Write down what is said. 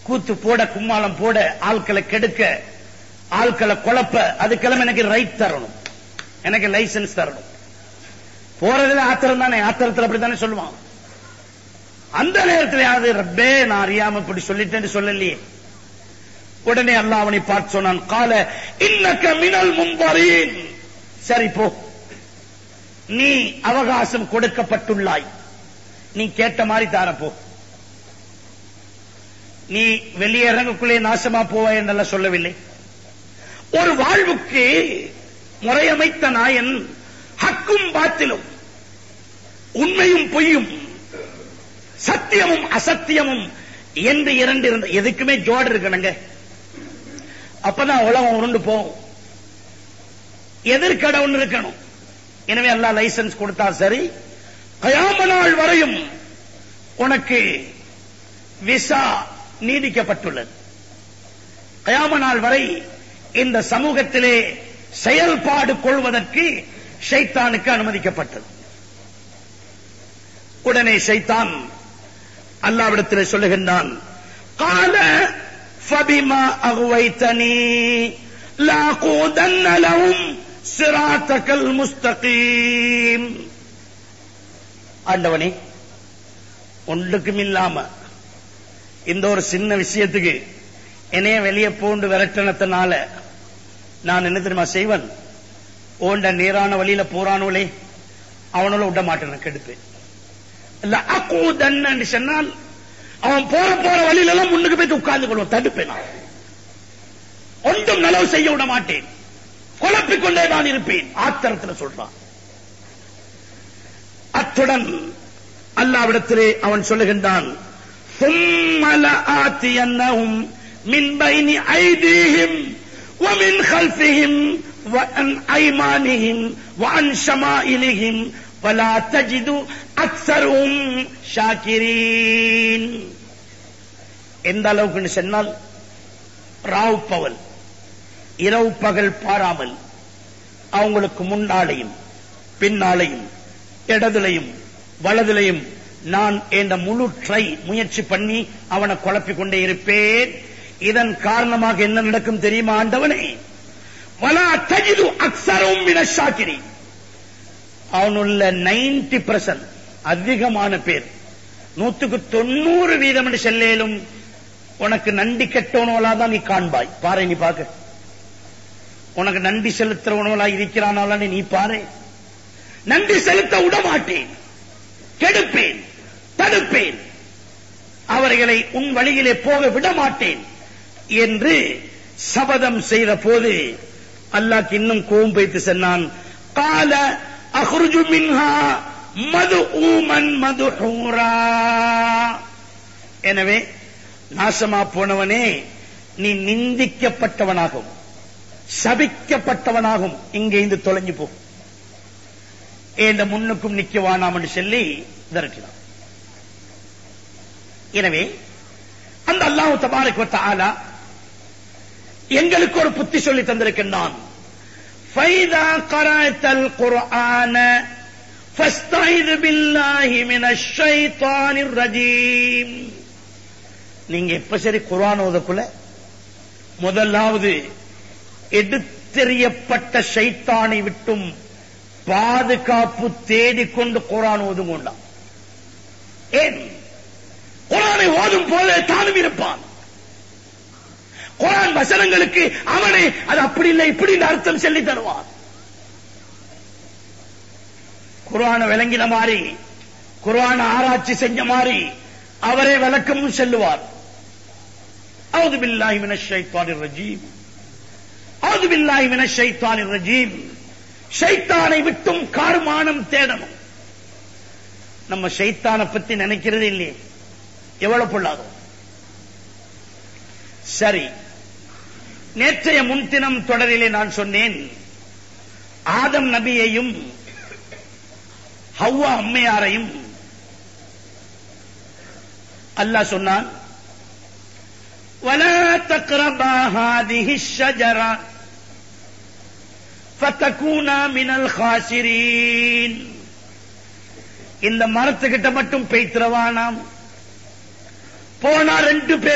கூத்து போட கும்மாளம் போட ஆட்களை கெடுக்க ஆட்களை குழப்ப அதுக்கெல்லாம் எனக்கு ரைட் தரணும் எனக்கு லைசன்ஸ் தரணும் போறதுல ஆத்திரம் தானே ஆத்திரத்தில் அப்படித்தானே சொல்லுவான் அந்த நேரத்தில் யாவது ரப்பே நான் அறியாம இப்படி சொல்லிட்டேன்னு சொல்லலையே உடனே அல்லாஹ் அவனை பார்த்து சொன்னான் கால இன்னக்க மினல் மும்பரீன் சரி போ நீ அவகாசம் கொடுக்கப்பட்டுள்ளாய் நீ கேட்ட மாதிரி தார போ நீ வெளியே இறங்கக்குள்ளே நாசமா போவாய் என்றெல்லாம் சொல்லவில்லை ஒரு வாழ்வுக்கு முறையமைத்த நாயன் ஹக்கும் பாத்திலும் உண்மையும் பொய்யும் சத்தியமும் அசத்தியமும் என்று இரண்டு இருந்த எதுக்குமே ஜோடு இருக்கணுங்க அப்பதான் உலகம் உருண்டு போகும் எதிர்கடை ஒன்று இருக்கணும் எனவே எல்லாம் லைசன்ஸ் கொடுத்தா சரி கயாம நாள் வரையும் உனக்கு விசா நீடிக்கப்பட்டுள்ளது கயாம நாள் வரை இந்த சமூகத்திலே செயல்பாடு கொள்வதற்கு ஷைத்தானுக்கு அனுமதிக்கப்பட்டது உடனே ஷைத்தான் அல்லாவிடத்தில் சொல்லுகின்றான் கால ஃபபிமா அகுவைத்தனி லாகூதன்ன லஹும் சிராத்தகல் முஸ்தகீம் ஆண்டவனே ஒன்றுக்கும் இல்லாம இந்த ஒரு சின்ன விஷயத்துக்கு என்னைய வெளியே பூண்டு விரட்டனத்தினால நான் என்ன தெரியுமா செய்வன் ஓண்ட நேரான வழியில போறானோலே அவனோட விட மாட்டேன் கெடுப்பேன் இல்ல அக்கூதன்னு சொன்னால் அவன் போற போற வழியில எல்லாம் முன்னுக்கு போய் உட்கார்ந்து கொள்வான் தடுப்பேன் நான் ஒன்றும் நலவு செய்ய விட மாட்டேன் குழப்பிக் கொண்டே நான் இருப்பேன் ஆத்திரத்தில் சொல்றான் அத்துடன் அல்லாவிடத்திலே அவன் சொல்லுகின்றான் ثم لآتينهم من بين أيديهم ومن خلفهم وعن أيمانهم وعن شمائلهم ولا تجد أكثرهم شاكرين எந்த அளவுக்கு சொன்னால் ராவ் பவல் இரவு பகல் பாராமல் அவங்களுக்கு முன்னாலையும் பின்னாலையும் இடதுலையும் வலதுலையும் நான் என்ற முழு ட்ரை முயற்சி பண்ணி அவனை குழப்பிக் கொண்டே இருப்பேன் இதன் காரணமாக என்ன நடக்கும் தெரியுமா ஆண்டவனே வலா தஜிது அக்சரும் மினஷாக்கிரி அவனுள்ள நைன்டி பர்சன்ட் அதிகமான பேர் நூத்துக்கு தொண்ணூறு வீதம் என்று செல்லேலும் உனக்கு நன்றி கெட்டவனோலா தான் நீ காண்பாய் பாரு நீ பாக்க உனக்கு நன்றி செலுத்துறவனோலா இருக்கிறானால நீ பாரு நன்றி செலுத்த விட மாட்டேன் கெடுப்பேன் தடுப்பேன் அவர்களை உன் வழியிலே போக விட மாட்டேன் என்று சபதம் செய்த போது அல்லாஹ் இன்னும் கோபம் வைத்து சொன்னான் கால அஹ்ருஜு மின்ஹா மது ஊமன் மது எனவே நாசமா போனவனே நீ நிந்திக்கப்பட்டவனாகும் சபிக்கப்பட்டவனாகும் இங்கே இருந்து தொலைஞ்சு போ இந்த முன்னுக்கும் நிக்க வேணாம் என்று சொல்லி விரட்டினான் எனவே அந்த அல்லாஹ் தபாரக் வ தஆலா எங்களுக்கு ஒரு புத்தி சொல்லி தந்திருக்கின்றான் ஃபைதா கரஅத்தல் குர்ஆன ஃபஸ்தைது பில்லாஹி மினஷ் ஷைத்தானிர் ரஜீம் நீங்க எப்ப சரி குர்ஆன் ஓதக்குள்ள முதலாவது எடுத்தெறியப்பட்ட ஷைத்தானை விட்டும் பாதுகாப்பு தேடிக்கொண்டு குரான் ஓதும் கொண்டான் ஏன் குரானை ஓதும் போல தானும் இருப்பான் குரான் வசனங்களுக்கு அவனை அது அப்படி இல்லை இப்படி அர்த்தம் சொல்லி தருவான் குரான விளங்கின மாதிரி குரான ஆராய்ச்சி செஞ்ச மாதிரி அவரே விளக்கமும் செல்லுவார் அவுது பில்லாஹி மினஷ் ஷைத்தானிர் ரஜீம் அவுது பில்லாஹி மினஷ் ஷைத்தானிர் ரஜீம் ஷைத்தானை விட்டும் கார்மானம் தேடணும் நம்ம ஷைத்தானை பத்தி நினைக்கிறது இல்லையே எவ்வளவு பொல்லாதோ சரி நேற்றைய முன்தினம் தொடரிலே நான் சொன்னேன் ஆதம் நபியையும் ஹவ்வா அம்மையாரையும் அல்லாஹ் சொன்னான் ولا تقربا هذه الشجره فتكونا من الخاسرين இந்த மரத்துக்கிட்ட மட்டும் பெய்த்திரவானாம் போனா ரெண்டு பேர்